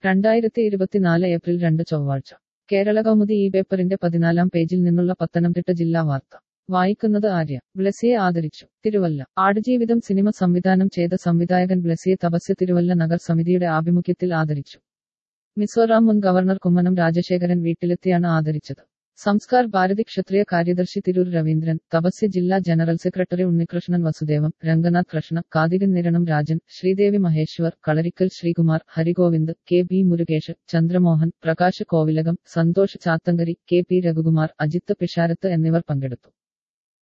രണ്ടായിരത്തി ഇരുപത്തിനാല് ഏപ്രിൽ രണ്ട് ചൊവ്വാഴ്ച കേരള കൗമുദി ഈ പേപ്പറിന്റെ പതിനാലാം പേജിൽ നിന്നുള്ള പത്തനംതിട്ട ജില്ലാ വാർത്ത വായിക്കുന്നത് ആര്യ ബ്ലസിയെ ആദരിച്ചു തിരുവല്ല ആടുജീവിതം സിനിമ സംവിധാനം ചെയ്ത സംവിധായകൻ ബ്ലസിയെ തപസ്യ തിരുവല്ല നഗർ സമിതിയുടെ ആഭിമുഖ്യത്തിൽ ആദരിച്ചു മിസോറാം മുൻ ഗവർണർ കുമ്മനം രാജശേഖരൻ വീട്ടിലെത്തിയാണ് ആദരിച്ചത് സംസ്കാർ ഭാരതി ക്ഷത്രിയ കാര്യദർശി തിരൂർ രവീന്ദ്രൻ തപസ്യ ജില്ലാ general secretary Unnikrishnan Vasudevam Ranganath Krishna Kathikan Niranam Rajan Sreedevi Maheshwar Kalarickal Sreekumar Harigovind K B Murukesh Chandramohan Prakash Kovilakam Santhosh Chathankari K P Raghukumar Ajith Pisharath എന്നിവർ പങ്കെടുത്തു